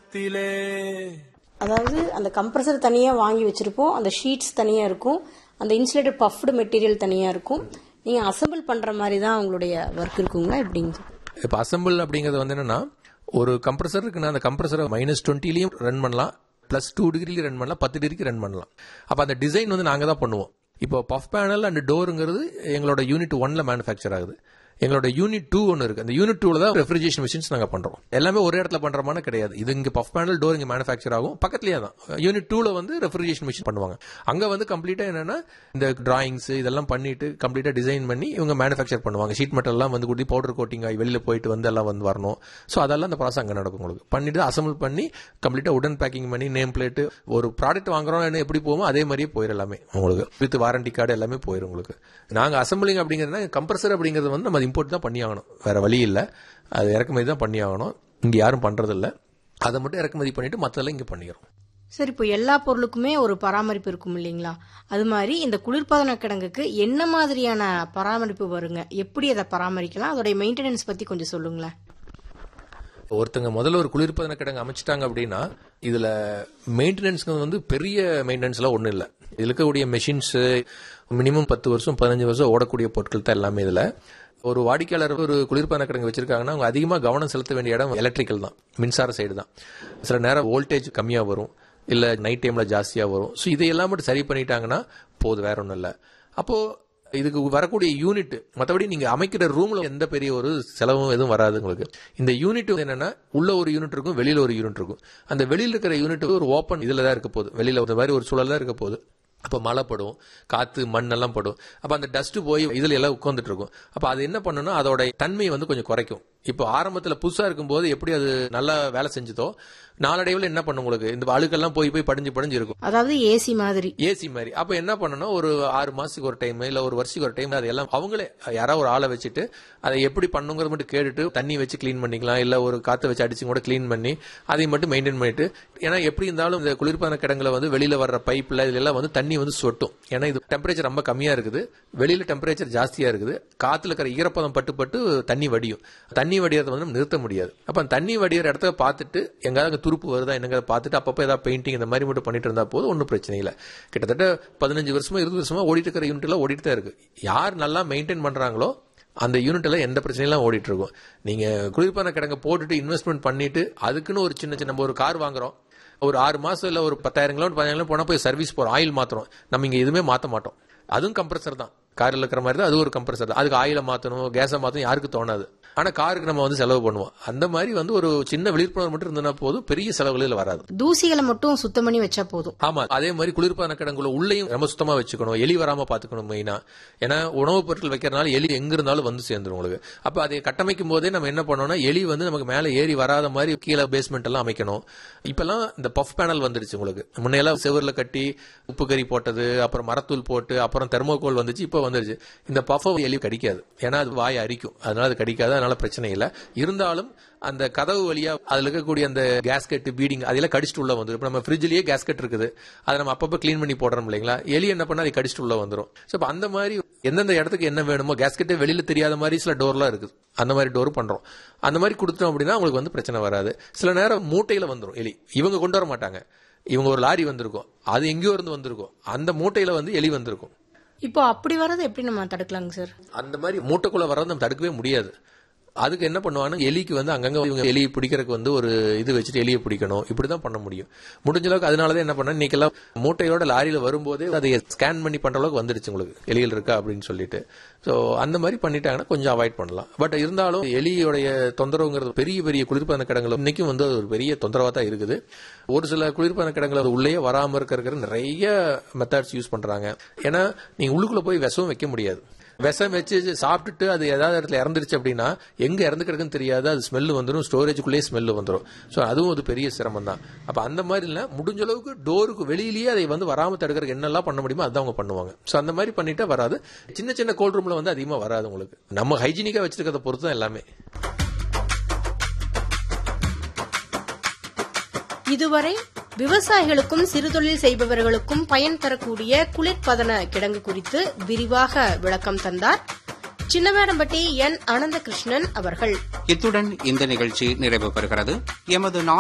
உள்ளத்திலே அதாவது அந்த கம்ப்ரஸர் தனியா வாங்கி வச்சிருப்போம் அந்த ஷீட்ஸ் தனியா இருக்கும் அந்த இன்சுலேட்டட் பஃப்டு மெட்டீரியல் தனியா இருக்கும் நீங்க அசெம்பிள் பண்ற மாதிரி தான் உங்களுடைய ஒர்க் இருக்குங்களா எப்படிங்க இப்போ அசம்பிள் அப்படிங்கிறது வந்து என்னன்னா ஒரு கம்ப்ரஸர் இருக்குன்னா அந்த கம்ப்ரஸரை மைனஸ் டுவெண்ட்டிலையும் ரன் பண்ணலாம் பிளஸ் டூ டிகிரிலையும் ரன் பண்ணலாம் பத்து டிகிரிக்கு ரன் பண்ணலாம் அப்போ அந்த டிசைன் வந்து நாங்கள் தான் பண்ணுவோம் இப்போ பஃப் பேனல் அண்ட் டோருங்கிறது எங்களோட யூனிட் ஒன்ல மேனுஃபேக்சர் ஆகுது எங்களோட யூனிட் டூ ஒன்று இருக்கு அந்த யூனிட் டூல தான் ரெஃப்ரிஜரேஷன் மிஷின்ஸ் நாங்கள் பண்றோம் எல்லாமே ஒரே இடத்துல பண்றோமான கிடையாது இது இங்க பஃப் பேனல் டோர் இங்க மேனுஃபேக்சர் ஆகும் பக்கத்துலயே தான் யூனிட் டூல வந்து ரெஃப்ரிஜரேஷன் மிஷின் பண்ணுவாங்க அங்க வந்து கம்ப்ளீட்டா என்னன்னா இந்த டிராயிங்ஸ் இதெல்லாம் பண்ணிட்டு கம்ப்ளீட்டா டிசைன் பண்ணி இவங்க மேனுஃபேக்சர் பண்ணுவாங்க ஷீட் மெட்டல் எல்லாம் வந்து கொடுத்து பவுடர் கோட்டிங் ஆகி வெளியில போயிட்டு வந்து எல்லாம் வந்து வரணும் ஸோ அதெல்லாம் அந்த ப்ராசஸ் அங்கே நடக்கும் உங்களுக்கு பண்ணிட்டு அசம்பிள் பண்ணி கம்ப்ளீட்டா உடன் பேக்கிங் பண்ணி நேம் பிளேட் ஒரு ப்ராடக்ட் வாங்குறோம் எப்படி போவோமோ அதே மாதிரியே போயிடும் எல்லாமே உங்களுக்கு வித் வாரண்டி கார்டு எல்லாமே போயிடும் உங்களுக்கு நாங்க அசம்பிளிங் அப்படிங்கிறதுனா கம்ப்ரஸர் அப்படிங்கிறது வந்து நம்ம இம்போர்ட் தான் பண்ணி ஆகணும் வேற வழி இல்லை அது இறக்குமதி தான் பண்ணி ஆகணும் இங்க யாரும் பண்றது இல்ல அதை மட்டும் இறக்குமதி பண்ணிட்டு மற்றதெல்லாம் இங்க பண்ணிக்கிறோம் சரி இப்போ எல்லா பொருளுக்குமே ஒரு பராமரிப்பு இருக்கும் இல்லைங்களா அது மாதிரி இந்த குளிர்பதன கிடங்குக்கு என்ன மாதிரியான பராமரிப்பு வருங்க எப்படி அதை பராமரிக்கலாம் அதோடைய மெயின்டெனன்ஸ் பத்தி கொஞ்சம் சொல்லுங்களேன் ஒருத்தங்க முதல்ல ஒரு குளிர்பதன கிடங்கு அமைச்சிட்டாங்க அப்படின்னா இதுல மெயின்டெனன்ஸ்க்கு வந்து பெரிய மெயின்டெனன்ஸ் எல்லாம் ஒண்ணும் இல்ல இதுல இருக்கக்கூடிய மெஷின்ஸ் மினிமம் பத்து வருஷம் பதினஞ்சு வருஷம் ஓடக்கூடிய பொருட்கள் தான் எல்லாமே இதுல ஒரு வாடிக்கையாளர் ஒரு குளிர்பதன கிடங்கு வச்சிருக்காங்கன்னா அவங்க அதிகமா கவனம் செலுத்த வேண்டிய இடம் எலக்ட்ரிக்கல் தான் மின்சார சைடு தான் சில நேரம் வோல்டேஜ் கம்மியா வரும் இல்ல நைட் டைம்ல ஜாஸ்தியா வரும் ஸோ இதையெல்லாம் மட்டும் சரி பண்ணிட்டாங்கன்னா போதும் வேற ஒன்றும் இல்லை அப்போ இதுக்கு வரக்கூடிய யூனிட் மற்றபடி நீங்க அமைக்கிற ரூம்ல எந்த பெரிய ஒரு செலவும் எதுவும் வராது உங்களுக்கு இந்த யூனிட் என்னன்னா உள்ள ஒரு யூனிட் இருக்கும் வெளியில ஒரு யூனிட் இருக்கும் அந்த வெளியில இருக்கிற யூனிட் ஒரு ஓப்பன் இதுல தான் இருக்க போகுது வெளியில ஒரு மாதிரி ஒரு சூழல் தான் இருக்க போகுது அப்ப மழை படும் காத்து மண் எல்லாம் படும் அப்ப அந்த டஸ்ட் போய் இதுல எல்லாம் உட்காந்துட்டு இருக்கும் அப்ப அது என்ன பண்ணுன்னா அதோட தன்மையை வந்து கொஞ்சம் குறைக்கும் இப்போ ஆரம்பத்துல புதுசா இருக்கும்போது எப்படி அது நல்லா வேலை செஞ்சதோ நாளடைவில் என்ன பண்ணும் உங்களுக்கு இந்த அழுக்கெல்லாம் போய் போய் படிஞ்சு படிஞ்சு இருக்கும் அதாவது ஏசி மாதிரி ஏசி மாதிரி அப்ப என்ன பண்ணணும் ஒரு ஆறு மாசத்துக்கு ஒரு டைம் இல்ல ஒரு வருஷத்துக்கு ஒரு டைம் அதெல்லாம் அவங்களே யாராவது ஒரு ஆளை வச்சுட்டு அதை எப்படி பண்ணுங்கிறத மட்டும் கேட்டுட்டு தண்ணி வச்சு க்ளீன் பண்ணிக்கலாம் இல்ல ஒரு காத்து வச்சு அடிச்சு கூட க்ளீன் பண்ணி அதை மட்டும் மெயின்டைன் பண்ணிட்டு ஏன்னா எப்படி இருந்தாலும் இந்த குளிர்பான கிடங்குல வந்து வெளியில வர்ற பைப்ல இதுல எல்லாம் வந்து தண்ணி வந்து சொட்டும் ஏன்னா இது டெம்பரேச்சர் ரொம்ப கம்மியா இருக்குது வெளியில டெம்பரேச்சர் ஜாஸ்தியா இருக்குது காத்துல இருக்கிற ஈரப்பதம் பட்டு பட்டு தண்ணி வடியும் தண்ணி வடியறத வந்து நம்ம நிறுத்த முடியாது அப்ப அந்த தண்ணி வடிகிற இடத்துல பார்த்துட்டு எங்காவது துருப்பு வருதா என்னங்க பார்த்துட்டு அப்பப்போ ஏதாவது பெயிண்டிங் இந்த மாதிரி மட்டும் பண்ணிட்டு இருந்தா போதும் ஒன்றும் பிரச்சனை இல்லை கிட்டத்தட்ட பதினஞ்சு வருஷமா இருபது வருஷமா ஓடிட்டு இருக்கிற யூனிட் எல்லாம் ஓடிட்டு தான் இருக்கு யார் நல்லா மெயின்டைன் பண்றாங்களோ அந்த யூனிட்ல எந்த பிரச்சனையும் ஓடிட்டு இருக்கும் நீங்க குளிர்பான கிடங்க போட்டுட்டு இன்வெஸ்ட்மெண்ட் பண்ணிட்டு அதுக்குன்னு ஒரு சின்ன சின்ன நம்ம ஒரு கார் வாங்குறோம் ஒரு ஆறு மாசம் இல்ல ஒரு பத்தாயிரம் கிலோமீட்டர் பதினாயிரம் போனா போய் சர்வீஸ் போறோம் ஆயில் மாத்துறோம் நம்ம இங்க எதுவுமே மாத்த மாட்டோம் அதுவும் கம்ப்ரஸர் தான் காரில் இருக்கிற மாதிரி தான் அது ஒரு கம்ப்ரஸர் தான் அதுக்கு ஆயில மாத்தணும் கேஸை மாத்தணும் யாருக்கு தோணாது ஆனா காருக்கு நம்ம வந்து செலவு பண்ணுவோம் அந்த மாதிரி வந்து ஒரு சின்ன விழிப்புணர்வு மட்டும் இருந்தனா போதும் பெரிய செலவுகளில் வராது தூசிகளை மட்டும் சுத்தம் பண்ணி வச்சா போதும் ஆமா அதே மாதிரி குளிர்பான கிடங்குள்ள உள்ளேயும் ரொம்ப சுத்தமா வச்சுக்கணும் எலி வராம பாத்துக்கணும் மெயினா ஏன்னா உணவுப் பொருட்கள் வைக்கிறதுனால எலி எங்க இருந்தாலும் வந்து சேர்ந்துரும் உங்களுக்கு அப்ப அதை கட்டமைக்கும் போதே நம்ம என்ன பண்ணோம்னா எலி வந்து நமக்கு மேல ஏறி வராத மாதிரி கீழே பேஸ்மெண்ட் எல்லாம் அமைக்கணும் இப்பெல்லாம் இந்த பஃப் பேனல் வந்துருச்சு உங்களுக்கு முன்னையெல்லாம் செவர்ல கட்டி உப்பு கறி போட்டது அப்புறம் மரத்தூள் போட்டு அப்புறம் தெர்மோகோல் வந்துச்சு இப்ப வந்துருச்சு இந்த பஃபை எலி கடிக்காது ஏன்னா அது வாய் அரிக்கும் அதனால அது கடிக்காது அதனால பிரச்சனை இல்லை இருந்தாலும் அந்த கதவு வழியா அதுல இருக்கக்கூடிய அந்த கேஸ்கெட் பீடிங் அதெல்லாம் கடிச்சிட்டு உள்ள வந்துடும் இப்ப நம்ம ஃப்ரிட்ஜ்லயே கேஸ்கெட் இருக்குது அதை நம்ம அப்பப்போ க்ளீன் பண்ணி போடுறோம் இல்லைங்களா எலி என்ன பண்ணா அதை கடிச்சிட்டு உள்ள வந்துடும் ஸோ அப்ப அந்த மாதிரி எந்தெந்த இடத்துக்கு என்ன வேணுமோ கேஸ்கெட்டே வெளியில தெரியாத மாதிரி சில டோர்லாம் இருக்குது அந்த மாதிரி டோர் பண்றோம் அந்த மாதிரி கொடுத்தோம் அப்படின்னா உங்களுக்கு வந்து பிரச்சனை வராது சில நேரம் மூட்டையில வந்துடும் எலி இவங்க கொண்டு வர மாட்டாங்க இவங்க ஒரு லாரி வந்திருக்கும் அது எங்கேயோ இருந்து வந்திருக்கும் அந்த மூட்டையில வந்து எலி வந்திருக்கும் இப்போ அப்படி வர்றதை எப்படி நம்ம தடுக்கலாங்க சார் அந்த மாதிரி மூட்டைக்குள்ள வர்றதை நம்ம தடுக்கவே முடியாது அதுக்கு என்ன பண்ணுவாங்கன்னா எலிக்கு வந்து அங்கங்க இவங்க எலி பிடிக்கிறதுக்கு வந்து ஒரு இது வச்சுட்டு எலியை பிடிக்கணும் இப்படிதான் பண்ண முடியும் முடிஞ்ச அளவுக்கு அதனாலதான் என்ன பண்ண இன்னைக்கெல்லாம் மூட்டையோட லாரியில வரும்போதே அதை ஸ்கேன் பண்ணி பண்ற அளவுக்கு வந்துருச்சு உங்களுக்கு எலிகள் இருக்கா அப்படின்னு சொல்லிட்டு ஸோ அந்த மாதிரி பண்ணிட்டாங்கன்னா கொஞ்சம் அவாய்ட் பண்ணலாம் பட் இருந்தாலும் எலியோடைய தொந்தரவுங்கிறது பெரிய பெரிய குளிர்பான கிடங்குல இன்னைக்கும் வந்து அது ஒரு பெரிய தொந்தரவா தான் இருக்குது ஒரு சில குளிர்பான கிடங்குல அது உள்ளேயே வராம இருக்கிற நிறைய மெத்தட்ஸ் யூஸ் பண்றாங்க ஏன்னா நீங்க உள்ளுக்குள்ள போய் விஷம் வைக்க முடியாது விஷம் வச்சு சாப்பிட்டுட்டு அது ஏதாவது இடத்துல இறந்துருச்சு அப்படின்னா எங்க இறந்து கிடக்குன்னு தெரியாது அது ஸ்மெல் வந்துடும் ஸ்டோரேஜுக்குள்ளேயே ஸ்மெல் வந்துடும் ஸோ அதுவும் ஒரு பெரிய சிரமம் தான் அப்ப அந்த மாதிரி இல்லை முடிஞ்ச அளவுக்கு டோருக்கு வெளியிலேயே அதை வந்து வராம தடுக்கிறதுக்கு என்னெல்லாம் பண்ண முடியுமோ அதான் அவங்க பண்ணுவாங்க ஸோ அந்த மாதிரி பண்ணிட்டா வராது சின்ன சின்ன கோல்ட் ரூம்ல வந்து அதிகமாக வராது உங்களுக்கு நம்ம ஹைஜீனிக்கா வச்சிருக்கிறத பொறுத்து தான் எல்லாமே இதுவரை விவசாயிகளுக்கும் சிறுதொழில் செய்பவர்களுக்கும் பயன் தரக்கூடிய குளிர்பதன கிடங்கு குறித்து விரிவாக விளக்கம் தந்தார் சின்னவேடம்பட்டி என் அனந்தகிருஷ்ணன் அவர்கள் இத்துடன் இந்த நிகழ்ச்சி நிறைவு பெறுகிறது எமது